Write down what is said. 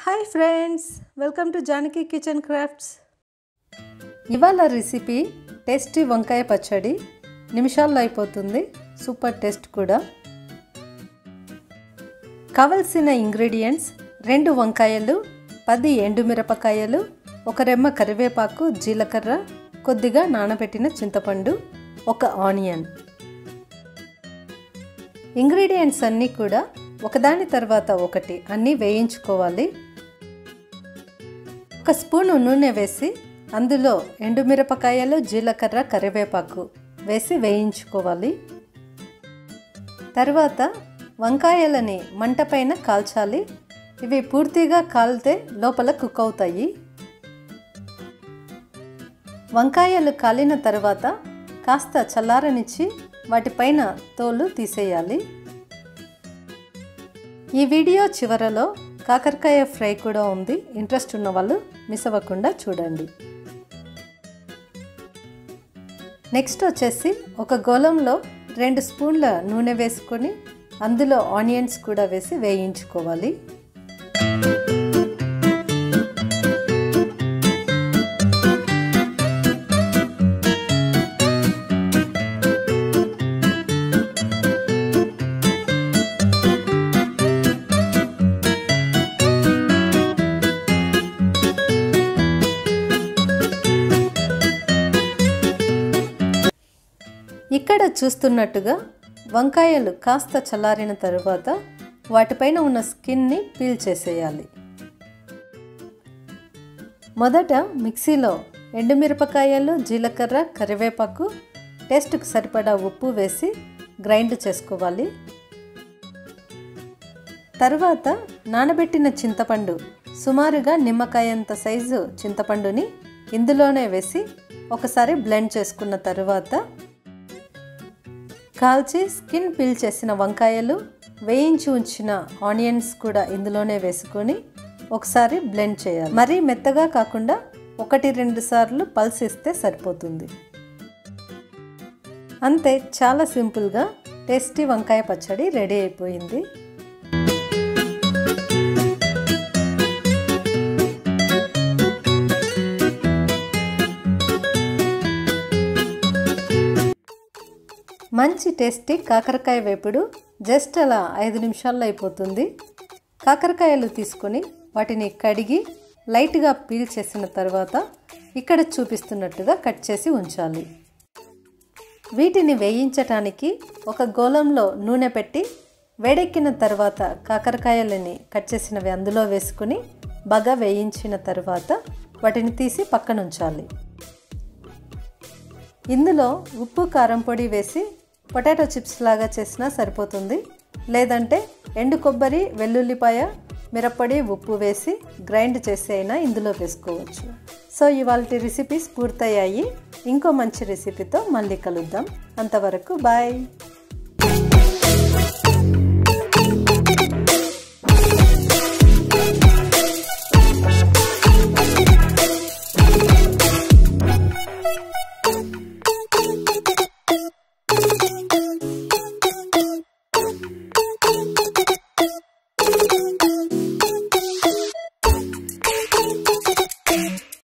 hi friends welcome to Janaki kitchen crafts ఇవాళ recipe tasty వంకాయ పచ్చడి నిమిషాల్లో అయిపోతుంది సూపర్ టేస్ట్ కూడా కావలసిన ఇంగ్రీడియంట్స్ రెండు వంకాయలు పది ఎండుమిరపకాయలు ఒక రెమ్మ కరివేపాకు జీలకర్ర కొద్దిగా నానబెట్టిన చింతపండు ఒక ఆనియన్ ఇంగ్రీడియంట్స్ అన్నీ కూడా ఒకదాని తర్వాత ఒకటి అన్నీ వేయించుకోవాలి ఒక స్పూన్ నూనె వేసి అందులో ఎండుమిరపకాయలు జీలకర్ర కరివేపాకు వేసి వేయించుకోవాలి తర్వాత వంకాయలని మంట పైన కాల్చాలి ఇవి పూర్తిగా కాలితే లోపల కుక్ అవుతాయి వంకాయలు కాలిన తర్వాత కాస్త చల్లారనిచ్చి వాటిపైన తోలు తీసేయాలి ఈ వీడియో చివరలో కాకరకాయ ఫ్రై కూడా ఉంది ఇంట్రెస్ట్ ఉన్న వాళ్ళు మిస్ అవ్వకుండా చూడండి నెక్స్ట్ వచ్చేసి ఒక గోళంలో రెండు స్పూన్ల నూనె వేసుకొని అందులో ఆనియన్స్ కూడా వేసి వేయించుకోవాలి ఇక్కడ చూస్తున్నట్టుగా వంకాయలు కాస్త చల్లారిన తరువాత వాటిపైన ఉన్న స్కిన్ని పీల్ చేసేయాలి మొదట మిక్సీలో ఎండుమిరపకాయలు జీలకర్ర కరివేపాకు టేస్ట్కి సరిపడా ఉప్పు వేసి గ్రైండ్ చేసుకోవాలి తర్వాత నానబెట్టిన చింతపండు సుమారుగా నిమ్మకాయంత సైజు చింతపండుని ఇందులోనే వేసి ఒకసారి బ్లెండ్ చేసుకున్న తరువాత కాల్చి స్కిన్ పీల్ చేసిన వంకాయలు వేయించి ఉంచిన ఆనియన్స్ కూడా ఇందులోనే వేసుకొని ఒకసారి బ్లెండ్ చేయాలి మరీ మెత్తగా కాకుండా ఒకటి రెండు సార్లు పల్స్ ఇస్తే సరిపోతుంది అంతే చాలా సింపుల్గా టేస్టీ వంకాయ పచ్చడి రెడీ అయిపోయింది మంచి టేస్టీ కాకరకాయ వేపుడు జస్ట్ అలా ఐదు నిమిషాల్లో అయిపోతుంది కాకరకాయలు తీసుకొని వాటిని కడిగి లైట్గా పీల్ చేసిన తర్వాత ఇక్కడ చూపిస్తున్నట్టుగా కట్ చేసి ఉంచాలి వీటిని వేయించటానికి ఒక గోళంలో నూనె పెట్టి వేడెక్కిన తర్వాత కాకరకాయలని కట్ చేసినవి అందులో వేసుకుని బాగా వేయించిన తర్వాత వాటిని తీసి పక్కన ఉంచాలి ఇందులో ఉప్పు కారం పొడి వేసి పొటాటో చిప్స్ లాగా చేసినా సరిపోతుంది లేదంటే ఎండు కొబ్బరి వెల్లుల్లిపాయ మిరప్పొడి ఉప్పు వేసి గ్రైండ్ చేసి అయినా ఇందులో వేసుకోవచ్చు సో ఇవాళ రెసిపీస్ పూర్తయ్యాయి ఇంకో మంచి రెసిపీతో మళ్ళీ కలుద్దాం అంతవరకు బాయ్